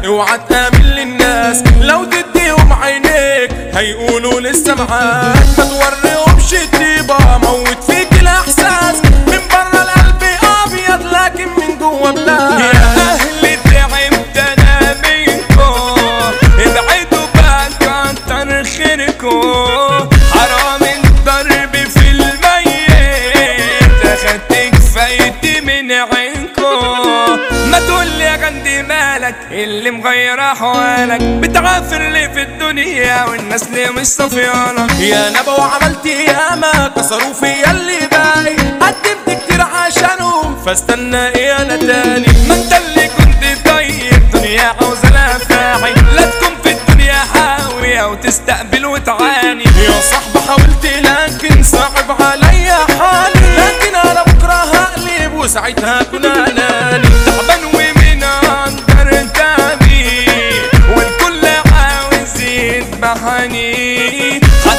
اوعى تآمن للناس لو تديهم عينيك هيقولوا لسه معاك ما توريهمش الطيبة موت فيك الاحساس من بره القلب ابيض لكن من جوه بلاك يا اهل تعبت انا منكم ابعدوا بقى كتر خيركم حرام الضرب في الميت اخدت كفايتي من عينكم ما تقول لي يا غندي مالك اللي مغير احوالك بتعافر ليه في الدنيا والناس ليه مش صفيانك يا نبا وعملت ياما كسروا فيا اللي باقي قدمت كتير عشانهم فاستنى ايه انا تاني ما انت اللي كنت طيب دنيا عاوزة لها فاعل لا تكون في الدنيا حاوية وتستقبل وتعاني يا صاحبي حاولت لكن صعب عليا حالي لكن انا بكره هقلب وساعتها اكون اناني تعبان ومن اندر تابي والكل عاوز يذبحني